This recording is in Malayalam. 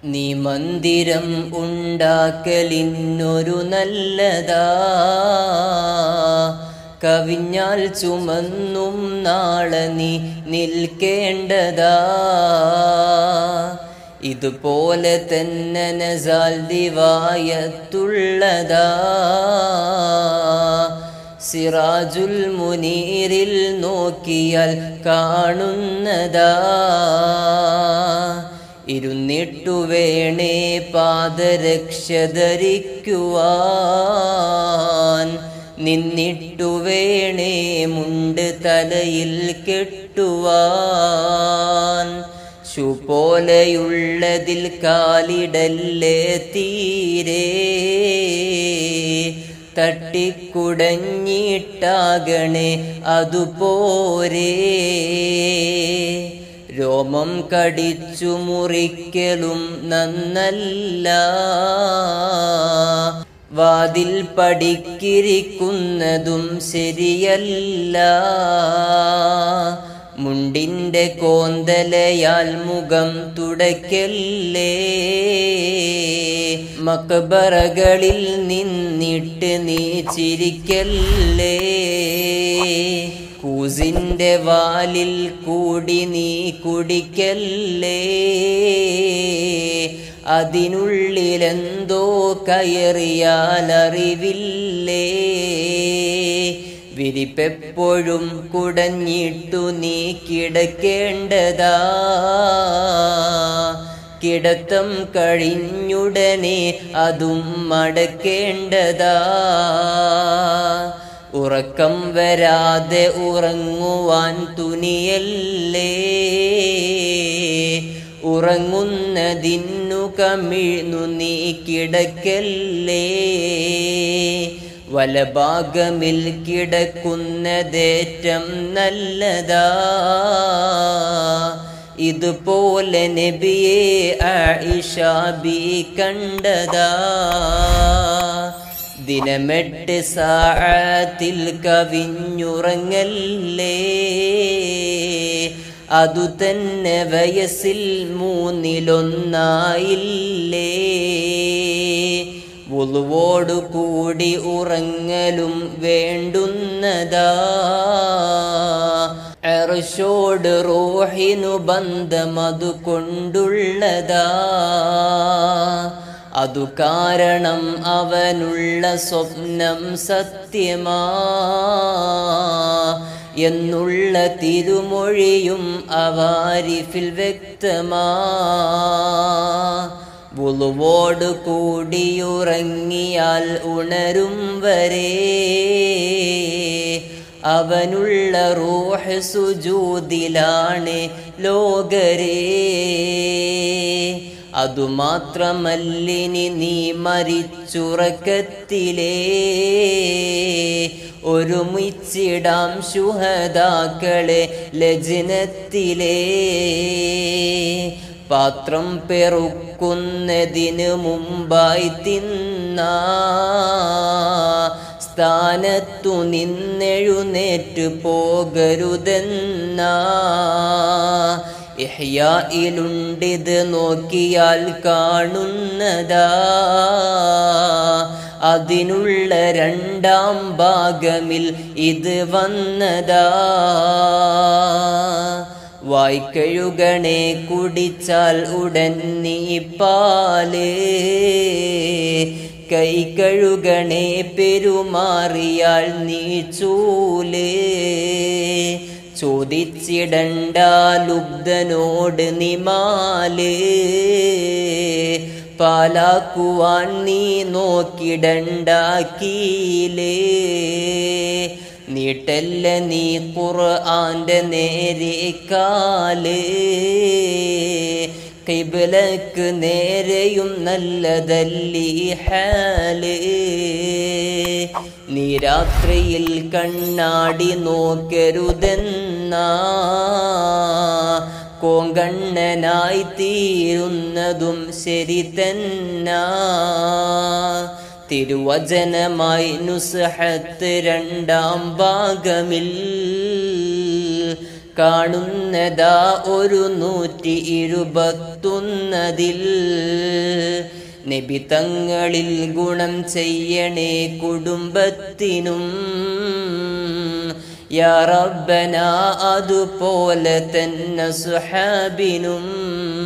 നീ മന്ദിരം ഉണ്ടാക്കലിന്നൊരു നല്ലതാ കവിഞ്ഞാൽ ചുമന്നും നാളെ നീ നിൽക്കേണ്ടതാ ഇതുപോലെ തന്നെ നസാൽ ദിവായത്തുള്ളതാ സിറാജുൽ മുനീറിൽ നോക്കിയാൽ കാണുന്നതാ ഇരുന്നിട്ടു വേണേ പാദരക്ഷ ധരിക്കുവാൻ നിന്നിട്ടു വേണേ മുണ്ട് തലയിൽ കെട്ടുവാൻ ഷു പോലെയുള്ളതിൽ കാലിടല്ലേ തീരെ തട്ടിക്കുടഞ്ഞിട്ടാകണേ അതുപോരേ രോമം കടിച്ചു മുറിക്കലും നന്നല്ല വാതിൽ പഠിക്കിരിക്കുന്നതും ശരിയല്ല മുണ്ടിന്റെ കോന്തലയാൽ മുഖം തുടയ്ക്കല്ലേ മക്ബറകളിൽ നിന്നിട്ട് നീ ചിരിക്കല്ലേ കൂസിന്റെ വാലിൽ കൂടി നീ കുടിക്കല്ലേ അതിനുള്ളിലെന്തോ കയറിയാൽ അറിവില്ലേ വിരിപ്പെപ്പോഴും കുടഞ്ഞിട്ടു നീ കിടക്കേണ്ടതാ കിടത്തം കഴിഞ്ഞുടനെ അതും മടക്കേണ്ടതാ ഉറക്കം വരാതെ ഉറങ്ങുവാൻ തുനിയല്ലേ ഉറങ്ങുന്നതിന്നു കമിഴ്ന്നു നീ കിടക്കല്ലേ വലഭാഗമിൽ കിടക്കുന്നതേറ്റം നല്ലതാ ഇതുപോലെ നബിയെ ആയിഷാബി കണ്ടതാ ദിനമെട്ട് സാഴത്തിൽ കവിഞ്ഞുറങ്ങല്ലേ അതു തന്നെ വയസ്സിൽ മൂന്നിലൊന്നായില്ലേ വുളുവോടു കൂടി ഉറങ്ങലും വേണ്ടുന്നതാ എർഷോട് റോഹിനു ബന്ധമതു കൊണ്ടുള്ളതാ അതു കാരണം അവനുള്ള സ്വപ്നം സത്യമാ എന്നുള്ള തിരുമൊഴിയും അവാരിഫിൽ വ്യക്തമാ വുളുവോട് കൂടിയുറങ്ങിയാൽ ഉണരും വരെ അവനുള്ള റൂഹ് സുജൂതിലാണ് ലോകരേ അതുമാത്രമല്ലിനി നീ മരിച്ചുറക്കത്തിലേ ഒരുമിച്ചിടാം ശുഹദാക്കളെ ലജനത്തിലേ പാത്രം പെറുക്കുന്നതിന് മുമ്പായി തിന്ന സ്ഥാനത്തു നിന്നെഴുന്നേറ്റ് പോകരുതെന്ന ഇഹ്യായിലുണ്ടിത് നോക്കിയാൽ കാണുന്നതാ അതിനുള്ള രണ്ടാം ഭാഗമിൽ ഇത് വന്നതാ വായ്ക്കഴുകണേ കുടിച്ചാൽ ഉടൻ നീ പാല് കൈ കഴുകണേ പെരുമാറിയാൽ നീ ചൂല് ചോദിച്ചിടണ്ട ലുബ്ധനോട് നിമാല് പാലാക്കുവാൻ നീ നോക്കിടണ്ടാക്കീലേ നീട്ടല്ല നീ ഖുർആന്റെ നേരെ കാല് കിബിലക്ക് നേരെയും നല്ലതല്ലീ ഹാല് നീ രാത്രിയിൽ കണ്ണാടി നോക്കരുതെന്നാ കോങ്കണ്ണനായി തീരുന്നതും ശരി തന്നാ തിരുവചനമായി നുസ്ഹത്ത് രണ്ടാം ഭാഗമിൽ കാണുന്നതാ ഒരു നൂറ്റി ഇരുപത്തൊന്നതിൽ നബി തങ്ങളിൽ ഗുണം ചെയ്യണേ കുടുംബത്തിനും യാ റബ്ബന അതുപോലെ തന്നെ സുഹാബിനും